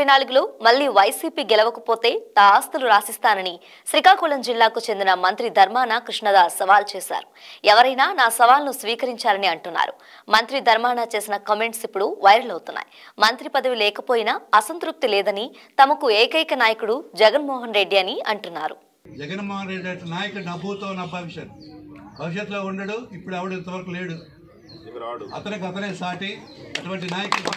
నాలుగులో మళ్లీ వైసీపీ గెలవకపోతే తా ఆస్తులు రాసిస్తానని శ్రీకాకుళం జిల్లాకు చెందిన మంత్రి ధర్మాన కృష్ణదాస్ సవాల్ చేశారు ఎవరైనా నా సవాల్ను స్వీకరించారని అంటున్నారు మంత్రి ధర్మాన చేసిన కామెంట్స్ ఇప్పుడు వైరల్ అవుతున్నాయి మంత్రి పదవి లేకపోయినా అసంతృప్తి లేదని తమకు ఏకైక నాయకుడు జగన్మోహన్ రెడ్డి అని అంటున్నారు జగన్మోహన్ రెడ్డి అటు నాయకుడు నవ్వుతో నా భవిష్యత్ భవిష్యత్తులో ఉండడు ఇప్పుడు ఆవిడ ఇంతవరకు లేడు అతనికి అతనే సాటి అటువంటి నాయకుడు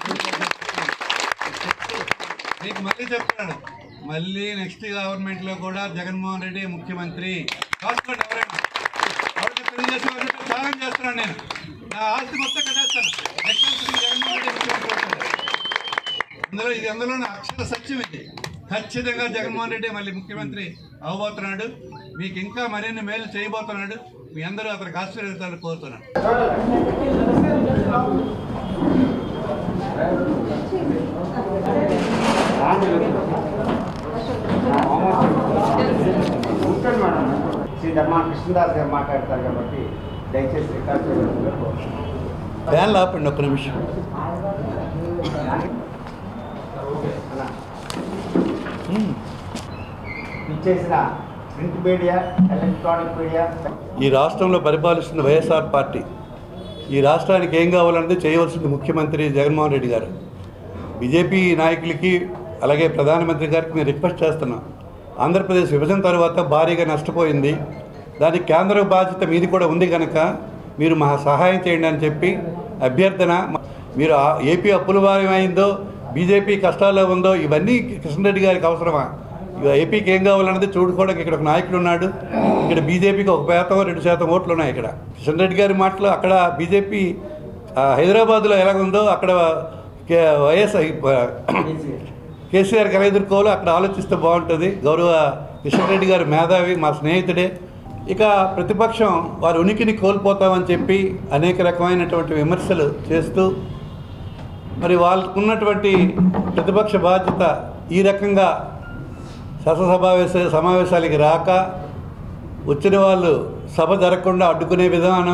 నీకు మళ్ళీ చెప్తాను మళ్ళీ నెక్స్ట్ గవర్నమెంట్ లో కూడా జగన్మోహన్ రెడ్డి ముఖ్యమంత్రి రాసుకోండి ఎవరైనా ఎవరికి తెలుగుదేశం వాళ్ళు ఉంటే త్యాగం చేస్తున్నాను నేను నా ఆస్తి మొత్తం కట్టేస్తాను నెక్స్ట్ టైం జగన్మోహన్ రెడ్డి ముఖ్యమంత్రి అవుతాడు. అందులో ఇది అందులో నా అక్షర సత్యం ఇది ఖచ్చితంగా జగన్మోహన్ రెడ్డి మళ్ళీ ముఖ్యమంత్రి అవబోతున్నాడు మీకు ఇంకా మరిన్ని మేలు చేయబోతున్నాడు మీ అందరూ అతనికి ఆశీర్వదించాలని కోరుతున్నాను కూర్చోండి మేడం శ్రీ ధర్మా కృష్ణదాస్ గారు మాట్లాడతారు కాబట్టి దయచేసి రికార్డ్ చేయవలసిందిగా కోరుతున్నాను. ఫ్యాన్ ఆపండి ఒక్క నిమిషం అలా. ఇచ్చేసిన ప్రింట్ మీడియా ఎలక్ట్రానిక్ మీడియా ఈ రాష్ట్రంలో పరిపాలిస్తున్న వైఎస్ఆర్ పార్టీ ఈ రాష్ట్రానికి ఏం కావాలన్నది చేయవలసింది ముఖ్యమంత్రి జగన్మోహన్ రెడ్డి గారు బీజేపీ నాయకులకి అలాగే ప్రధానమంత్రి గారికి నేను రిక్వెస్ట్ చేస్తున్నాం ఆంధ్రప్రదేశ్ విభజన తర్వాత భారీగా నష్టపోయింది దానికి కేంద్ర బాధ్యత మీది కూడా ఉంది కనుక మీరు మా సహాయం చేయండి అని చెప్పి అభ్యర్థన మీరు ఆ ఏపీ అప్పుల భారం అయిందో బీజేపీ కష్టాల్లో ఉందో ఇవన్నీ కృష్ణరెడ్డి గారికి అవసరమా ఇక ఏపీకి ఏం కావాలన్నది చూడుకోవడానికి ఇక్కడ ఒక నాయకుడు ఉన్నాడు ఇక్కడ బీజేపీకి ఒక శాతం రెండు శాతం ఓట్లు ఉన్నాయి ఇక్కడ కిషన్ రెడ్డి గారి మాటలు అక్కడ బీజేపీ ఆ, హైదరాబాద్లో ఎలాగుందో అక్కడ కే- వైఎస్ కేసీఆర్కి ఎలా ఎదుర్కోవాలో అక్కడ ఆలోచిస్తే బాగుంటుంది గౌరవ కిషన్ రెడ్డి గారు మేధావి మా స్నేహితుడే ఇక ప్రతిపక్షం వారి ఉనికిని కోల్పోతామని చెప్పి అనేక రకమైనటువంటి విమర్శలు చేస్తూ మరి వాళ్ళకు ఉన్నటువంటి ప్రతిపక్ష బాధ్యత ఈ రకంగా శాసనసమావేశ సమావేశాలకి రాక వచ్చిన వాళ్ళు సభ జరగకుండా అడ్డుకునే విధానం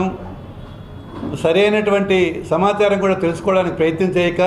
సరైనటువంటి సమాచారం కూడా తెలుసుకోవడానికి ప్రయత్నం చేయక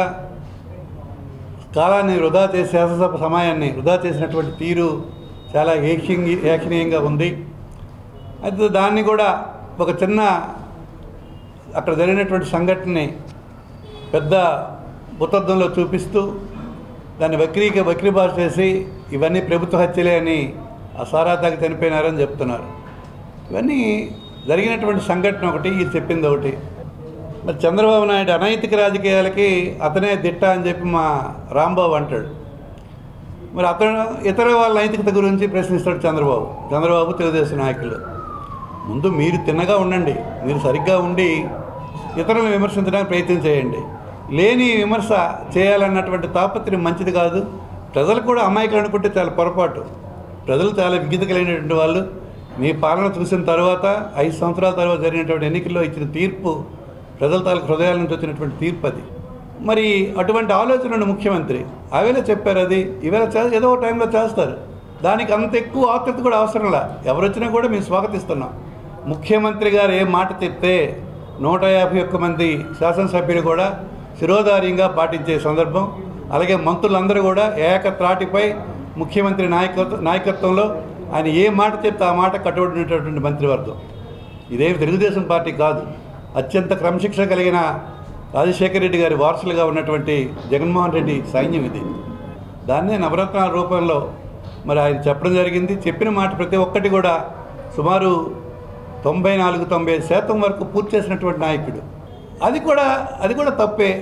కాలాన్ని వృధా చేసి శాసనసభ సమయాన్ని వృధా చేసినటువంటి తీరు చాలా ఏక్షంగి ఏక్షణీయంగా ఉంది అయితే దాన్ని కూడా ఒక చిన్న అక్కడ జరిగినటువంటి సంఘటనని పెద్ద ఉత్తర్థంలో చూపిస్తూ దాన్ని వక్రీక వక్రీ భాష చేసి ఇవన్నీ ప్రభుత్వ హత్యలే అని ఆ సారాతాకి చనిపోయినారని చెప్తున్నారు ఇవన్నీ జరిగినటువంటి సంఘటన ఒకటి ఇది చెప్పింది ఒకటి మరి చంద్రబాబు నాయుడు అనైతిక రాజకీయాలకి అతనే దిట్ట అని చెప్పి మా రాంబాబు అంటాడు మరి అతను ఇతర వాళ్ళ నైతికత గురించి ప్రశ్నిస్తాడు చంద్రబాబు చంద్రబాబు తెలుగుదేశం నాయకులు ముందు మీరు తిన్నగా ఉండండి మీరు సరిగ్గా ఉండి ఇతరులను విమర్శించడానికి ప్రయత్నం చేయండి లేని విమర్శ చేయాలన్నటువంటి తాపత్రయం మంచిది కాదు ప్రజలు కూడా అమాయకులు అనుకుంటే చాలా పొరపాటు ప్రజలు చాలా విజ్ఞత కలిగినటువంటి వాళ్ళు మీ పాలన చూసిన తర్వాత ఐదు సంవత్సరాల తర్వాత జరిగినటువంటి ఎన్నికల్లో ఇచ్చిన తీర్పు ప్రజల తాలూకు హృదయాల నుంచి వచ్చినటువంటి తీర్పు అది మరి అటువంటి ఆలోచన ఉన్న ముఖ్యమంత్రి ఆవేళ చెప్పారు అది ఈవేళ చే- ఏదో ఒక టైంలో చేస్తారు దానికి అంత ఎక్కువ ఆతృత కూడా అవసరంలా ఎవరు వచ్చినా కూడా మేము స్వాగతిస్తున్నాం ముఖ్యమంత్రి గారు ఏ మాట చెప్తే నూట యాభై ఒక్క మంది శాసనసభ్యులు కూడా శిరోధార్యంగా పాటించే సందర్భం అలాగే మంత్రులందరూ కూడా ఏకత్రాటిపై ముఖ్యమంత్రి నాయకత్వ నాయకత్వంలో ఆయన ఏ మాట చెప్తే ఆ మాట కట్టుబడినటువంటి మంత్రివర్గం ఇదేమి తెలుగుదేశం పార్టీ కాదు అత్యంత క్రమశిక్షణ కలిగిన రాజశేఖర రెడ్డి గారి వారసులుగా ఉన్నటువంటి జగన్మోహన్ రెడ్డి సైన్యం ఇది దాన్నే నవరత్నాల రూపంలో మరి ఆయన చెప్పడం జరిగింది చెప్పిన మాట ప్రతి ఒక్కటి కూడా సుమారు తొంభై నాలుగు తొంభై ఐదు శాతం వరకు పూర్తి చేసినటువంటి నాయకుడు అది కూడా అది కూడా తప్పే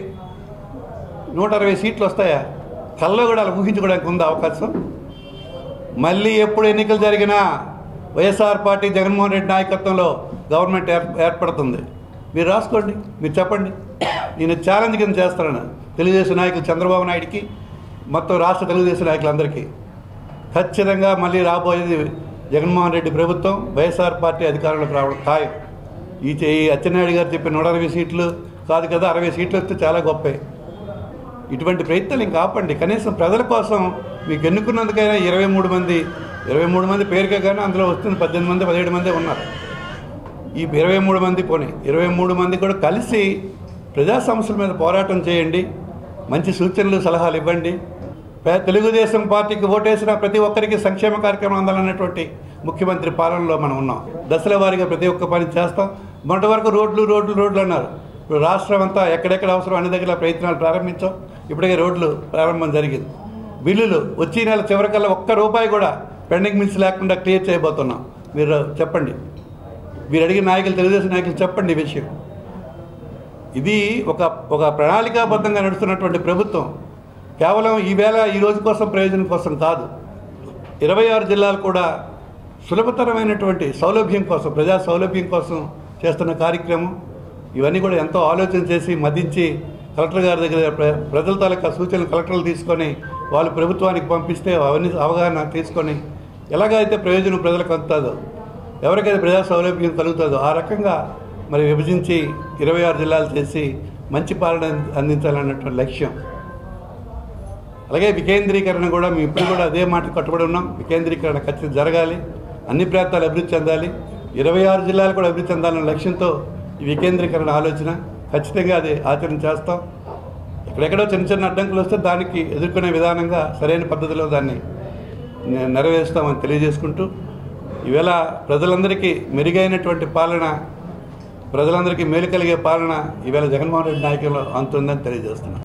నూట అరవై సీట్లు వస్తాయా కల్లో కూడా అలా ఊహించుకోవడానికి ఉందా అవకాశం మళ్ళీ ఎప్పుడు ఎన్నికలు జరిగినా వైఎస్ఆర్ పార్టీ జగన్మోహన్ రెడ్డి నాయకత్వంలో గవర్నమెంట్ ఏర్ ఏర్పడుతుంది మీరు రాసుకోండి మీరు చెప్పండి నేను ఛాలెంజ్ కింద చేస్తాను తెలుగుదేశం నాయకులు చంద్రబాబు నాయుడికి మొత్తం రాష్ట్ర తెలుగుదేశం నాయకులందరికీ ఖచ్చితంగా మళ్ళీ రాబోయేది జగన్మోహన్ రెడ్డి ప్రభుత్వం వైఎస్ఆర్ పార్టీ అధికారంలోకి రావడం ఖాయం ఈ చే- ఈ అచ్చెన్నాయుడు గారు చెప్పిన నూట అరవై సీట్లు కాదు కదా అరవై సీట్లు వస్తే చాలా గొప్పే ఇటువంటి ప్రయత్నాలు ఇంకా ఆపండి కనీసం ప్రజల కోసం మీకు ఎన్నుకున్నందుకైనా ఇరవై మూడు మంది ఇరవై మూడు మంది పేరుకే కానీ అందులో వస్తుంది పద్దెనిమిది మంది పదిహేడు మంది ఉన్నారు ఈ ఇరవై మూడు మంది పోనీ ఇరవై మూడు మంది కూడా కలిసి ప్రజా సమస్యల మీద పోరాటం చేయండి మంచి సూచనలు సలహాలు ఇవ్వండి పే- తెలుగుదేశం పార్టీకి ఓటేసిన ప్రతి ఒక్కరికి సంక్షేమ కార్యక్రమం అందాలన్నటువంటి ముఖ్యమంత్రి పాలనలో మనం ఉన్నాం దశల వారీగా ప్రతి ఒక్క పని చేస్తాం మొన్నటి వరకు రోడ్లు రోడ్లు రోడ్లు అన్నారు ఇప్పుడు రాష్ట్రం అంతా ఎక్కడెక్కడ అవసరం అన్ని దగ్గర ప్రయత్నాలు ప్రారంభించాం ఇప్పటికే రోడ్లు ప్రారంభం జరిగింది బిల్లులు వచ్చే నెల చివరికల్లా ఒక్క రూపాయి కూడా పెండింగ్ బిల్స్ లేకుండా క్లియర్ చేయబోతున్నాం మీరు చెప్పండి మీరు అడిగిన నాయకులు తెలుగుదేశం నాయకులు చెప్పండి ఈ విషయం ఇది ఒక ఒక ప్రణాళికాబద్ధంగా నడుస్తున్నటువంటి ప్రభుత్వం కేవలం ఈవేళ ఈ రోజు కోసం ప్రయోజనం కోసం కాదు ఇరవై ఆరు జిల్లాలు కూడా సులభతరమైనటువంటి సౌలభ్యం కోసం ప్రజా సౌలభ్యం కోసం చేస్తున్న కార్యక్రమం ఇవన్నీ కూడా ఎంతో ఆలోచన చేసి మదించి కలెక్టర్ గారి దగ్గర ప్ర- ప్రజల తాలూకా సూచనలు కలెక్టర్లు తీసుకొని వాళ్ళు ప్రభుత్వానికి పంపిస్తే అవన్నీ అవగాహన తీసుకొని ఎలాగైతే ప్రయోజనం ప్రజలకు అందుతుందో ఎవరికైతే ప్రజా సౌలభ్యం కలుగుతుందో ఆ రకంగా మరి విభజించి ఇరవై ఆరు జిల్లాలు చేసి మంచి పాలన అందించాలన్నటువంటి లక్ష్యం అలాగే వికేంద్రీకరణ కూడా మేము ఇప్పుడు కూడా అదే మాట కట్టుబడి ఉన్నాం వికేంద్రీకరణ ఖచ్చితంగా జరగాలి అన్ని ప్రాంతాలు అభివృద్ధి చెందాలి ఇరవై ఆరు జిల్లాలు కూడా అభివృద్ధి చెందాలన్న లక్ష్యంతో ఈ వికేంద్రీకరణ ఆలోచన ఖచ్చితంగా అది ఆచరణ చేస్తాం ఎక్కడెక్కడో చిన్న చిన్న అడ్డంకులు వస్తే దానికి ఎదుర్కొనే విధానంగా సరైన పద్ధతిలో దాన్ని నె- నెరవేరుస్తామని తెలియజేసుకుంటూ ఈవేళ ప్రజలందరికీ మెరుగైనటువంటి పాలన ప్రజలందరికీ మేలు కలిగే పాలన ఈవేళ జగన్మోహన్ రెడ్డి నాయకులు అందుతుందని తెలియజేస్తున్నాం